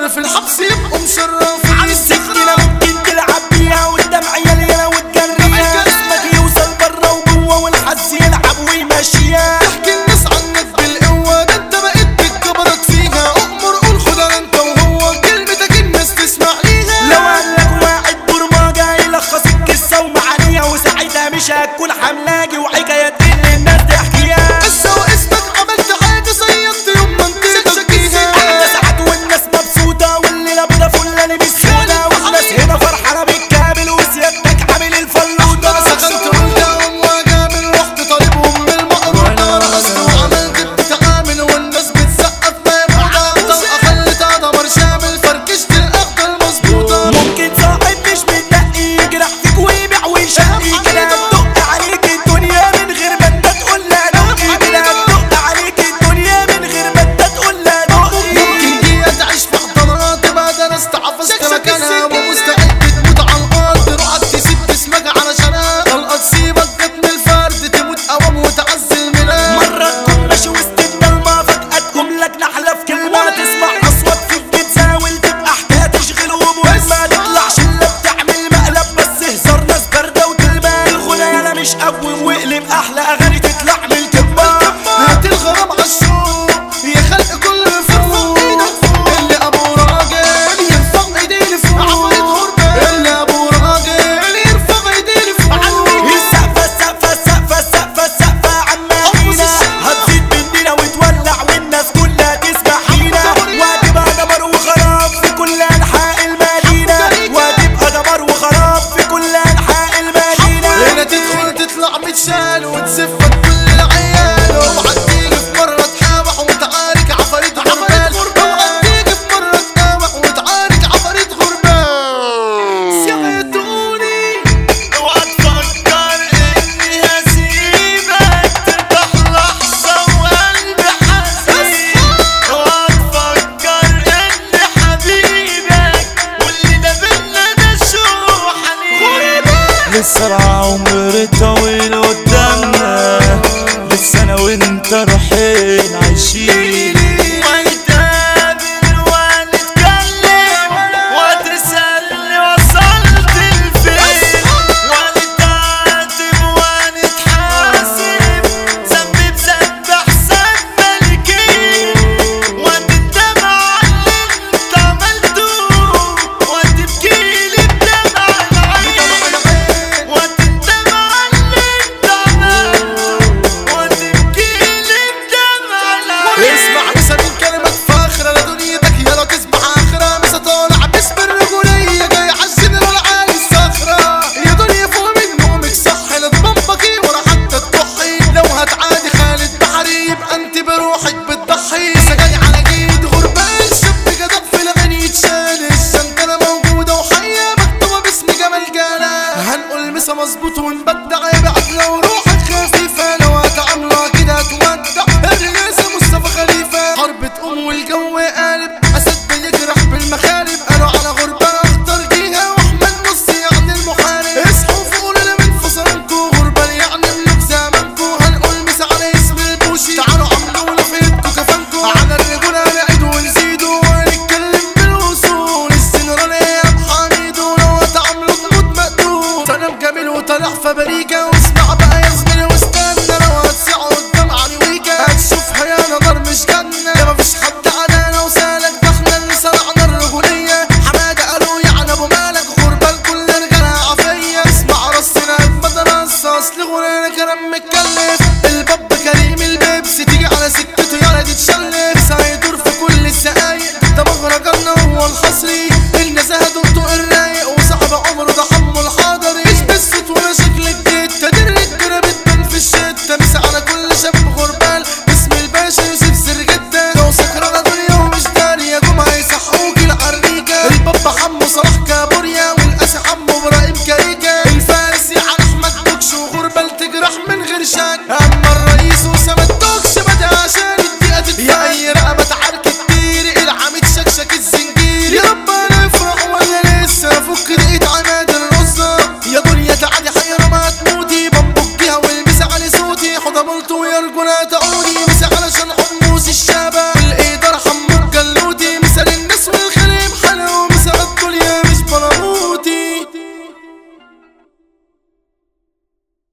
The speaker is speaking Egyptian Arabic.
مر في الحبس يبقوا مشرفين على السكينة ممكن تلعب بيها قدام عيالينا وتجريها اسمك يوصل برا وجوه والحظ يلعب ويمشيها تحكي الناس عنك بالقوة ده انت بقيت بتكبرك فيها أمر قول خدها انت وهو كلمتك الناس تسمع ليها لو قالك واحد برمجة يلخص القصة ومعانيها وساعتها مش هتكون حملاجي وحكايات اللي الناس تحكيها قصة واسمك عملت حاجة صيدت يوم ما انت تشكيها احنا سعد والناس مبسوطة والليلة بيضة فلاني بالسودة والناس هنا فرحانة بالكامل وسيادتك عامل الفلوطة انا سخنت قلت اقوم واجامل رحت طالبهم من المقروض انا رقصت وعملت بتعامل والناس بتسقف ما يبقى طلقة خلت قدمر شامل فركشت الاخدة المظبوطة ممكن صاحب مش متنقي يجرح فيك ويبيع ويشقي كده هتدق عليك الدنيا من غير ما انت تقول لا دقي كده هتدق عليك الدنيا من غير ما انت تقول لا دقي ممكن دقيقة تعيش في حضانات تبقى درست عفزت مكانها ومستعد تموت على الارض روحك تسيب اسمك علشانها طلقة تسيبك جت من الفرد تموت قوام وتعزل منها مرة تكون ماشي وسط الضلمة فجأة تقوم لك نحلة في كلمة تسمع أصوات فيك تتزاول تبقى حكاية تشغل ومهم ما تطلعش إلا بتعمل مقلب بس هزار ناس باردة وتلبى الغنى أنا مش قوم واقلب أحلى أغاني تطلع من الكبار هات الغرام عالشوق يا خلق كل فوق اللي ابو راجل يرفع ايديه لفوق عفريت غربة اللي ابو راجل يرفع ايديه لفوق السقفة السقفة السقفة السقفة السقفة عمالينا هتزيد مننا وتولع والناس كلها تسمع فينا وهتبقى دمار وخراب في كل أنحاء المدينة وهتبقى دمار وخراب في كل أنحاء المدينة هنا تدخل تطلع متشال وتسفك كل العيال اوعى تيجي في مرة تحاوح وتعارك عفاريت غربال اوعى تيجي في مرة تناوح وتعارك عفاريت غربال سيبتوني اوعى تفكر اني هسيبك ترتاح لحظة وقلبي حزين اوعى تفكر اني حبيبك واللي ده بينا ده شو حنين لسه العمر طويل قدامنا لسه انا وانت رايحين عايشين